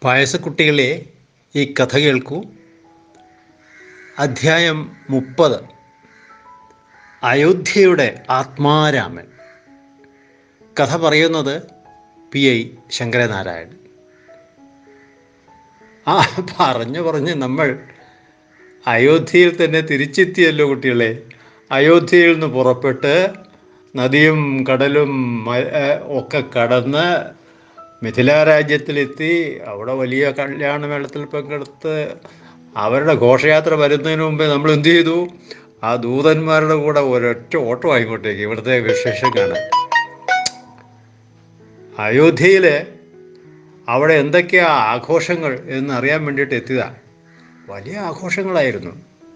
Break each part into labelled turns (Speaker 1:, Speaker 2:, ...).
Speaker 1: പായസക്കുട്ടികളെ ഈ കഥ കേൾക്കൂ അധ്യായം മുപ്പത് അയോധ്യയുടെ ആത്മാരാമൻ കഥ പറയുന്നത് പി ഐ ശങ്കരനാരായണൻ ആ പറഞ്ഞു പറഞ്ഞ് നമ്മൾ അയോധ്യയിൽ തന്നെ തിരിച്ചെത്തിയല്ലോ കുട്ടികളെ അയോധ്യയിൽ നിന്ന് പുറപ്പെട്ട് നദിയും കടലും മ- ഏ, ഒക്കെ കടന്ന് മിഥില രാജ്യത്തിലെത്തി അവിടെ വലിയ കല്യാണമേളത്തിൽ പങ്കെടുത്ത് അവരുടെ ഘോഷയാത്ര വരുന്നതിന് മുമ്പേ നമ്മൾ എന്ത് ചെയ്തു ആ ദൂതന്മാരുടെ കൂടെ ഒരൊറ്റ ഓട്ടം ആയിക്കോട്ടേക്ക് ഇവിടുത്തെ വിശേഷം കാണാൻ അയോധ്യയിൽ അവിടെ എന്തൊക്കെയാ ആഘോഷങ്ങൾ എന്നറിയാൻ വേണ്ടിയിട്ട് എത്തിയതാണ് വലിയ ആഘോഷങ്ങളായിരുന്നു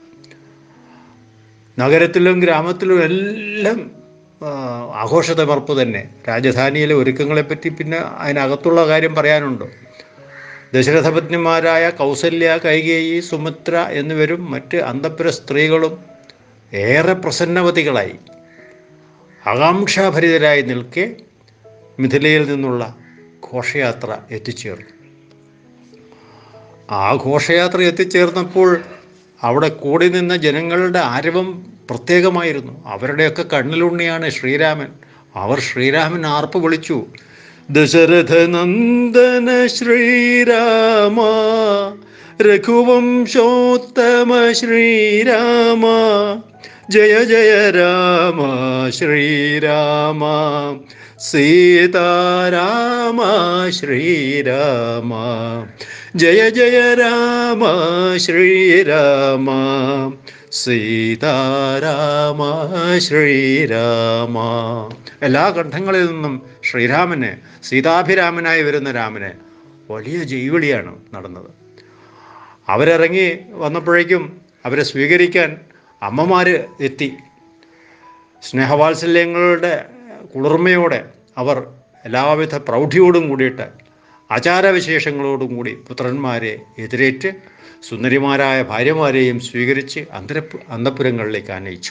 Speaker 1: നഗരത്തിലും ഗ്രാമത്തിലും എല്ലാം ആ, ആഘോഷതമർപ്പ് തന്നെ രാജധാനിയിലെ ഒരുക്കങ്ങളെപ്പറ്റി പിന്നെ അതിനകത്തുള്ള കാര്യം പറയാനുണ്ടോ ദശരഥപത്നിമാരായ കൗസല്യ കൈകേയി സുമിത്ര എന്നിവരും മറ്റ് അന്തപ്പുര സ്ത്രീകളും ഏറെ പ്രസന്നവതികളായി ആകാംക്ഷാഭരിതരായി നിൽക്കെ മിഥിലയിൽ നിന്നുള്ള ഘോഷയാത്ര എത്തിച്ചേർന്നു ആ ഘോഷയാത്ര എത്തിച്ചേർന്നപ്പോൾ അവിടെ കൂടി നിന്ന ജനങ്ങളുടെ ആരവം പ്രത്യേകമായിരുന്നു അവരുടെയൊക്കെ കണ്ണിലുണ്ണിയാണ് ശ്രീരാമൻ അവർ ശ്രീരാമൻ ആർപ്പ് വിളിച്ചു ദശരഥ നന്ദന ശ്രീരാമ രഘുവംശോത്തമ ശ്രീരാമ ജയ ജയ രാമ ശ്രീരാമ സീതാരാമ ശ്രീരാമ ജയ ജയ രാമ ശ്രീരാമ സീതാരാമ ശ്രീരാമ എല്ലാ കണ്ഠങ്ങളിൽ നിന്നും ശ്രീരാമന് സീതാഭിരാമനായി വരുന്ന രാമന് വലിയ ജൈവിളിയാണ് നടന്നത് അവരിറങ്ങി വന്നപ്പോഴേക്കും അവരെ സ്വീകരിക്കാൻ അമ്മമാർ എത്തി സ്നേഹവാത്സല്യങ്ങളുടെ കുളിർമയോടെ അവർ എല്ലാവിധ പ്രൗഢിയോടും കൂടിയിട്ട് ആചാരവിശേഷങ്ങളോടും കൂടി പുത്രന്മാരെ എതിരേറ്റ് സുന്ദരിമാരായ ഭാര്യമാരെയും സ്വീകരിച്ച് അന്തരപ്പു അന്തപുരങ്ങളിലേക്ക് ആനയിച്ചു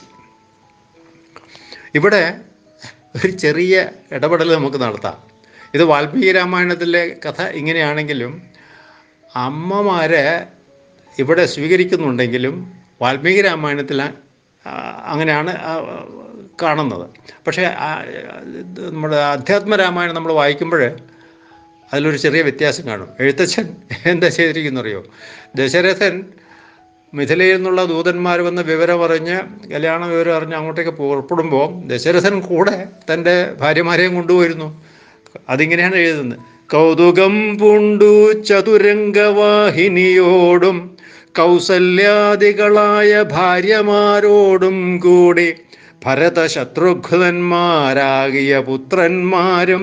Speaker 1: ഇവിടെ ഒരു ചെറിയ ഇടപെടൽ നമുക്ക് നടത്താം ഇത് വാൽമീകി രാമായണത്തിലെ കഥ ഇങ്ങനെയാണെങ്കിലും അമ്മമാരെ ഇവിടെ സ്വീകരിക്കുന്നുണ്ടെങ്കിലും വാൽമീകി രാമായണത്തിൽ ആ, അങ്ങനെയാണ് ആ, കാണുന്നത് പക്ഷേ ആ, ഇത് നമ്മുടെ അധ്യാത്മ രാമായണം നമ്മൾ വായിക്കുമ്പോൾ അതിലൊരു ചെറിയ വ്യത്യാസം കാണും എഴുത്തച്ഛൻ എന്താ ചെയ്തിരിക്കുന്നറിയോ ദശരഥൻ മിഥിലയിൽ നിന്നുള്ള ദൂതന്മാർ വന്ന് വിവരം അറിഞ്ഞ് കല്യാണ വിവരം അറിഞ്ഞ് അങ്ങോട്ടേക്ക് പുറപ്പെടുമ്പോൾ ദശരഥൻ കൂടെ തൻ്റെ ഭാര്യമാരെയും കൊണ്ടുപോയിരുന്നു അതിങ്ങനെയാണ് എഴുതുന്നത് കൗതുകം പൂണ്ടു ചതുരംഗവാഹിനിയോടും കൗസല്യാദികളായ ഭാര്യമാരോടും കൂടി ഭരത ശത്രുഘ്നന്മാരാകിയ പുത്രന്മാരും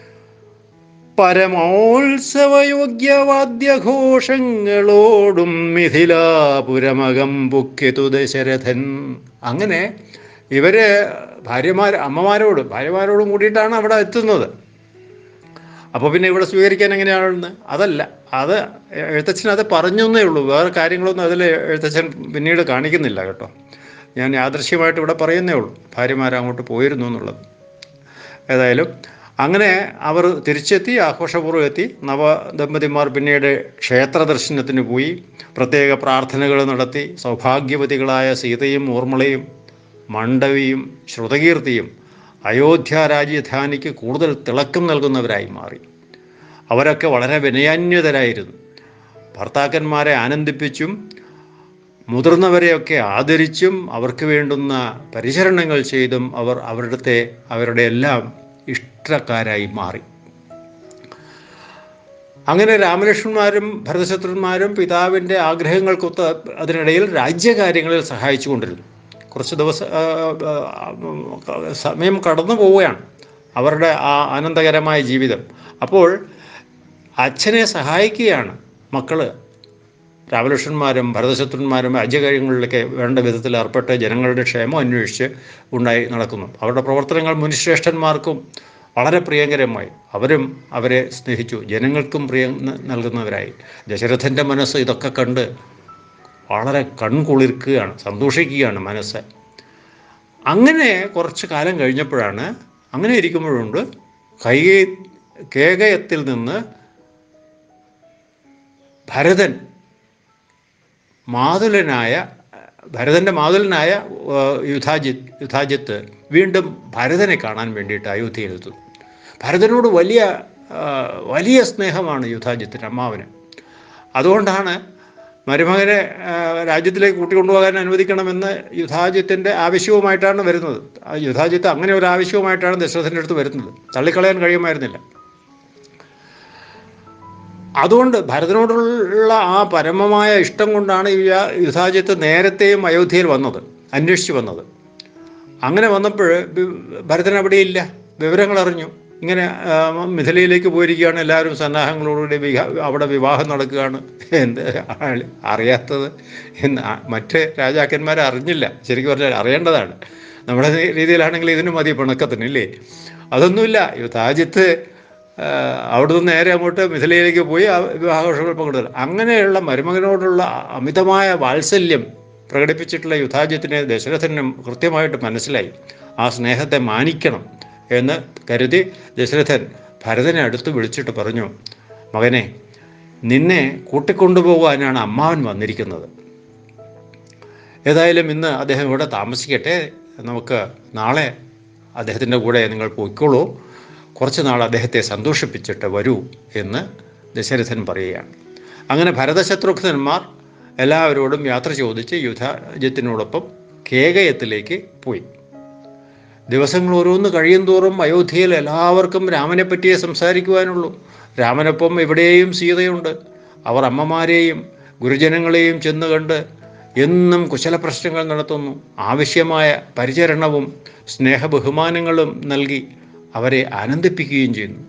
Speaker 1: പരമോത്സവയോഗ്യവാദ്യഘോഷങ്ങളോടും മിഥിലാപുരമകം ബുക്കിതു ദശരഥൻ അങ്ങനെ ഇവര് ഭാര്യമാർ അമ്മമാരോടും ഭാര്യമാരോടും കൂടിയിട്ടാണ് അവിടെ എത്തുന്നത് അപ്പോൾ പിന്നെ ഇവിടെ സ്വീകരിക്കാൻ എങ്ങനെയാണെന്ന് അതല്ല അത് എഴുത്തച്ഛൻ അത് പറഞ്ഞേ ഉള്ളൂ വേറെ കാര്യങ്ങളൊന്നും അതിൽ എഴുത്തച്ഛൻ പിന്നീട് കാണിക്കുന്നില്ല കേട്ടോ ഞാൻ യാദൃശ്യമായിട്ട് ഇവിടെ പറയുന്നേ ഉള്ളൂ ഭാര്യമാർ അങ്ങോട്ട് പോയിരുന്നു എന്നുള്ളത് ഏതായാലും അങ്ങനെ അവർ തിരിച്ചെത്തി ആഘോഷപൂർവ്വം എത്തി നവദമ്പതിമാർ പിന്നീട് ക്ഷേത്ര ദർശനത്തിന് പോയി പ്രത്യേക പ്രാർത്ഥനകൾ നടത്തി സൗഭാഗ്യവതികളായ സീതയും ഊർമിളയും മണ്ഡവിയും ശ്രുതകീർത്തിയും അയോധ്യ രാജധാനിക്ക് കൂടുതൽ തിളക്കം നൽകുന്നവരായി മാറി അവരൊക്കെ വളരെ വിനയാന്യതരായിരുന്നു ഭർത്താക്കന്മാരെ ആനന്ദിപ്പിച്ചും മുതിർന്നവരെയൊക്കെ ആദരിച്ചും അവർക്ക് വേണ്ടുന്ന പരിചരണങ്ങൾ ചെയ്തും അവർ അവരുടെ അവരുടെ എല്ലാം ഇഷ്ടക്കാരായി മാറി അങ്ങനെ രാമലക്ഷ്മണന്മാരും ഭരതശത്രുന്മാരും പിതാവിൻ്റെ ആഗ്രഹങ്ങൾക്കൊത്ത് അതിനിടയിൽ രാജ്യകാര്യങ്ങളിൽ സഹായിച്ചു കൊണ്ടിരുന്നു കുറച്ച് ദിവസം ആ, ആ, സമയം കടന്നു പോവുകയാണ് അവരുടെ ആ ആനന്ദകരമായ ജീവിതം അപ്പോൾ അച്ഛനെ സഹായിക്കുകയാണ് മക്കള് രാമലക്ഷ്മണന്മാരും ഭരതശത്രുന്മാരും രാജ്യകാര്യങ്ങളിലൊക്കെ വേണ്ട വിധത്തിൽ ഏർപ്പെട്ട് ജനങ്ങളുടെ ക്ഷേമം അന്വേഷിച്ച് ഉണ്ടായി നടക്കുന്നു അവരുടെ പ്രവർത്തനങ്ങൾ മുനിശ്രേഷ്ഠന്മാർക്കും വളരെ പ്രിയങ്കരമായി അവരും അവരെ സ്നേഹിച്ചു ജനങ്ങൾക്കും പ്രിയം ന- നൽകുന്നവരായി ദശരഥൻ്റെ മനസ്സ് ഇതൊക്കെ കണ്ട് വളരെ കൺകുളിർക്കുകയാണ് സന്തോഷിക്കുകയാണ് മനസ്സ് അങ്ങനെ കുറച്ച് കാലം കഴിഞ്ഞപ്പോഴാണ് അങ്ങനെ ഇരിക്കുമ്പോഴുണ്ട് കൈ കേകയത്തിൽ നിന്ന് ഭരതൻ മാതുലനായ ഭരതൻ്റെ മാതുലനായ ആ, യുധാജിത്ത് യുധാജിത്ത് വീണ്ടും ഭരതനെ കാണാൻ വേണ്ടിയിട്ട് അയോധ്യയിലെത്തുന്നു ഭരതനോട് വലിയ ആ, വലിയ സ്നേഹമാണ് യുധാജിത്തിന് അമ്മാവന് അതുകൊണ്ടാണ് മരുമകനെ ആ, രാജ്യത്തിലേക്ക് കൂട്ടിക്കൊണ്ടുപോകാൻ അനുവദിക്കണമെന്ന് യുധാജിത്തിൻ്റെ ആവശ്യവുമായിട്ടാണ് വരുന്നത് ആ യുധാജിത്ത് അങ്ങനെ ഒരു ആവശ്യവുമായിട്ടാണ് ദശരഥൻ്റെ അടുത്ത് വരുന്നത് തള്ളിക്കളയാൻ കഴിയുമായിരുന്നില്ല അതുകൊണ്ട് ഭരതനോടുള്ള ആ പരമമായ ഇഷ്ടം കൊണ്ടാണ് ഈ യുധാജിത്ത് നേരത്തെയും അയോധ്യയിൽ വന്നത് അന്വേഷിച്ച് വന്നത് അങ്ങനെ വന്നപ്പോൾ ഭരതൻ അവിടെയില്ല വിവരങ്ങൾ അറിഞ്ഞു ഇങ്ങനെ ആ, മിഥിലയിലേക്ക് പോയിരിക്കുകയാണ് എല്ലാവരും സന്നാഹങ്ങളോടുകൂടി വിവാ അവിടെ വിവാഹം നടക്കുകയാണ് എന്ത് ആള് അറിയാത്തത് എന്ന് ആ- മറ്റ് രാജാക്കന്മാരെ അറിഞ്ഞില്ല ശരിക്കും പറഞ്ഞാൽ അറിയേണ്ടതാണ് നമ്മുടെ രീതിയിലാണെങ്കിൽ ഇതിന് മതി പിണക്കത്തിന് ഇല്ലേ അതൊന്നുമില്ല യുദ്ധാജിത്ത് അവിടുന്ന് നേരെ അങ്ങോട്ട് മിഥിലയിലേക്ക് പോയി ആ വിവാഹാഘോഷങ്ങൾ പങ്കെടുത്തു അങ്ങനെയുള്ള മരുമകനോടുള്ള അമിതമായ വാത്സല്യം പ്രകടിപ്പിച്ചിട്ടുള്ള യുദ്ധാജ്യത്തിന് ദശരഥനും കൃത്യമായിട്ട് മനസ്സിലായി ആ സ്നേഹത്തെ മാനിക്കണം എന്ന് കരുതി ദശരഥൻ ഭരതനെ അടുത്ത് വിളിച്ചിട്ട് പറഞ്ഞു മകനെ നിന്നെ കൂട്ടിക്കൊണ്ടുപോകാനാണ് അമ്മാവൻ വന്നിരിക്കുന്നത് ഏതായാലും ഇന്ന് അദ്ദേഹം ഇവിടെ താമസിക്കട്ടെ നമുക്ക് നാളെ അദ്ദേഹത്തിൻ്റെ കൂടെ നിങ്ങൾ പോയിക്കോളൂ കുറച്ച് നാൾ അദ്ദേഹത്തെ സന്തോഷിപ്പിച്ചിട്ട് വരൂ എന്ന് ദശരഥൻ പറയുകയാണ് അങ്ങനെ ഭരതശത്രുഘ്നന്മാർ എല്ലാവരോടും യാത്ര ചോദിച്ച് യുദ്ധജിത്തിനോടൊപ്പം കേകയത്തിലേക്ക് പോയി ദിവസങ്ങൾ ഓരോന്ന് കഴിയും തോറും അയോധ്യയിൽ എല്ലാവർക്കും രാമനെ പറ്റിയേ സംസാരിക്കുവാനുള്ളൂ രാമനൊപ്പം ഇവിടെയും സീതയുണ്ട് അവർ അമ്മമാരെയും ഗുരുജനങ്ങളെയും ചെന്ന് കണ്ട് എന്നും കുശലപ്രശ്നങ്ങൾ നടത്തുന്നു ആവശ്യമായ പരിചരണവും സ്നേഹബഹുമാനങ്ങളും നൽകി അവരെ ആനന്ദിപ്പിക്കുകയും ചെയ്യുന്നു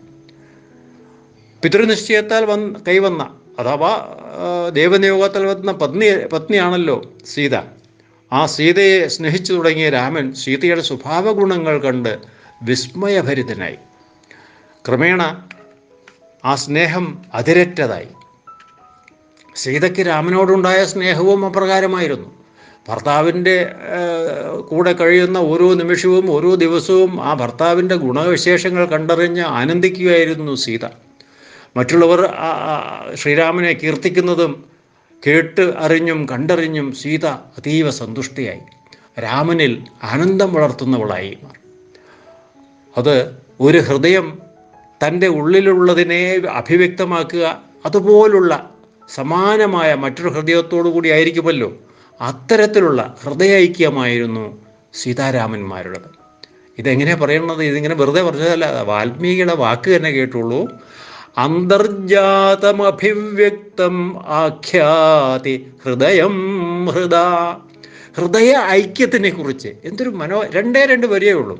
Speaker 1: പിതൃനിശ്ചയത്താൽ വന്ന് കൈവന്ന അഥവാ ആ, ദേവനിയോഗത്താൽ വന്ന പത്നി പത്നിയാണല്ലോ സീത ആ സീതയെ സ്നേഹിച്ചു തുടങ്ങിയ രാമൻ സീതയുടെ സ്വഭാവ ഗുണങ്ങൾ കണ്ട് വിസ്മയഭരിതനായി ക്രമേണ ആ സ്നേഹം അതിരറ്റതായി സീതയ്ക്ക് രാമനോടുണ്ടായ സ്നേഹവും അപ്രകാരമായിരുന്നു ഭർത്താവിൻ്റെ കൂടെ കഴിയുന്ന ഓരോ നിമിഷവും ഓരോ ദിവസവും ആ ഭർത്താവിൻ്റെ ഗുണവിശേഷങ്ങൾ കണ്ടറിഞ്ഞ് ആനന്ദിക്കുകയായിരുന്നു സീത മറ്റുള്ളവർ ആ, ആ, ശ്രീരാമനെ കീർത്തിക്കുന്നതും കേട്ട് അറിഞ്ഞും കണ്ടറിഞ്ഞും സീത അതീവ സന്തുഷ്ടയായി രാമനിൽ ആനന്ദം വളർത്തുന്നവളായി മാറി അത് ഒരു ഹൃദയം തൻ്റെ ഉള്ളിലുള്ളതിനെ അഭിവ്യക്തമാക്കുക അതുപോലുള്ള സമാനമായ മറ്റൊരു ഹൃദയത്തോടു കൂടി ആയിരിക്കുമല്ലോ അത്തരത്തിലുള്ള ഹൃദയൈക്യമായിരുന്നു സീതാരാമന്മാരുള്ളത് ഇതെങ്ങനെയാണ് പറയുന്നത് ഇതിങ്ങനെ വെറുതെ പറഞ്ഞതല്ല വാൽമീകിയുടെ വാക്ക് തന്നെ കേട്ടുള്ളൂ അന്തർജാതമഭിവ്യക്തം ആഖ്യാതി ഹൃദയം ഹൃദാ ഹൃദയ ഐക്യത്തിനെ കുറിച്ച് എന്തൊരു മനോ രണ്ടേ രണ്ട് വരിയേ ഉള്ളൂ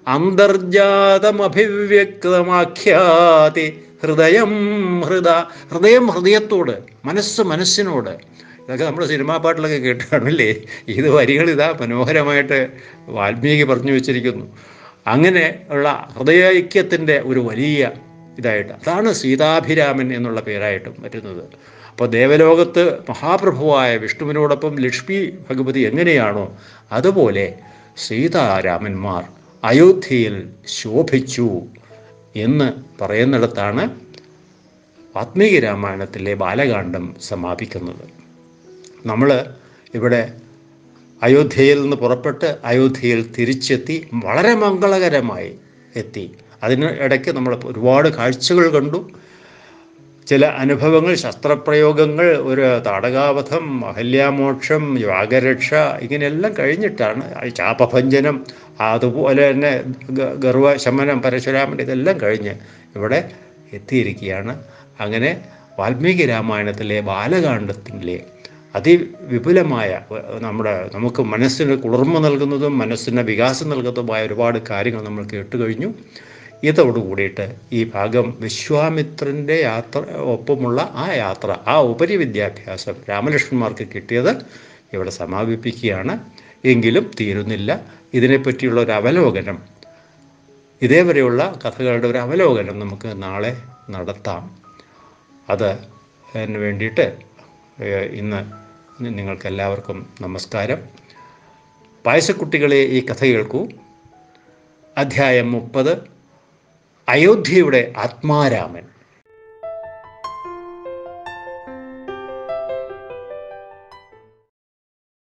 Speaker 1: അന്തർജാതമഭിവ്യക്തമാഖ്യാതി ഹൃദയം ഹൃദ ഹൃദയം ഹൃദയത്തോട് മനസ്സ് മനസ്സിനോട് ഇതൊക്കെ നമ്മൾ സിനിമാ പാട്ടിലൊക്കെ കേട്ട് കാണില്ലേ ഇത് വരികൾ ഇതാ മനോഹരമായിട്ട് വാൽമീകി പറഞ്ഞു വെച്ചിരിക്കുന്നു അങ്ങനെ ഉള്ള ഹൃദയൈക്യത്തിൻ്റെ ഒരു വലിയ ഇതായിട്ട് അതാണ് സീതാഭിരാമൻ എന്നുള്ള പേരായിട്ടും വരുന്നത് അപ്പോൾ ദേവലോകത്ത് മഹാപ്രഭുവായ വിഷ്ണുവിനോടൊപ്പം ലക്ഷ്മി ഭഗവതി എങ്ങനെയാണോ അതുപോലെ സീതാരാമന്മാർ അയോധ്യയിൽ ശോഭിച്ചു എന്ന് പറയുന്നിടത്താണ് വാത്മീകി രാമായണത്തിലെ ബാലകാന്ഡം സമാപിക്കുന്നത് നമ്മൾ ഇവിടെ അയോധ്യയിൽ നിന്ന് പുറപ്പെട്ട് അയോധ്യയിൽ തിരിച്ചെത്തി വളരെ മംഗളകരമായി എത്തി അതിന് ഇടയ്ക്ക് നമ്മൾ ഒരുപാട് കാഴ്ചകൾ കണ്ടു ചില അനുഭവങ്ങൾ ശസ്ത്രപ്രയോഗങ്ങൾ ഒരു താടകാവധം അഹല്യാമോക്ഷം യാഗരക്ഷ ഇങ്ങനെയെല്ലാം കഴിഞ്ഞിട്ടാണ് ഈ ചാപഭഞ്ജനം അതുപോലെ തന്നെ ഗ- ഗർവശമനം പരശുരാമൻ ഇതെല്ലാം കഴിഞ്ഞ് ഇവിടെ എത്തിയിരിക്കുകയാണ് അങ്ങനെ വാൽമീകി രാമായണത്തിലെ ബാലകാണ്ഡത്തിലെ അതിവിപുലമായ വ- നമ്മുടെ നമുക്ക് മനസ്സിന് കുളിർമ നൽകുന്നതും മനസ്സിന് വികാസം നൽകുന്നതുമായ ഒരുപാട് കാര്യങ്ങൾ നമ്മൾ കേട്ട് കഴിഞ്ഞു ഇതോട് കൂടിയിട്ട് ഈ ഭാഗം വിശ്വാമിത്രൻ്റെ യാത്ര ഒപ്പമുള്ള ആ യാത്ര ആ ഉപരി വിദ്യാഭ്യാസം രാമലക്ഷ്മണന്മാർക്ക് കിട്ടിയത് ഇവിടെ സമാപിപ്പിക്കുകയാണ് എങ്കിലും തീരുന്നില്ല ഇതിനെപ്പറ്റിയുള്ള ഒരു അവലോകനം ഇതേവരെയുള്ള കഥകളുടെ ഒരു അവലോകനം നമുക്ക് നാളെ നടത്താം അത് അതിന് വേണ്ടിയിട്ട് ഏഹ്, ഇന്ന് നിങ്ങൾക്കെല്ലാവർക്കും നമസ്കാരം പായസക്കുട്ടികളെ ഈ കഥ കേൾക്കൂ അധ്യായം മുപ്പത് അയോധ്യയുടെ ആത്മാരാമൻ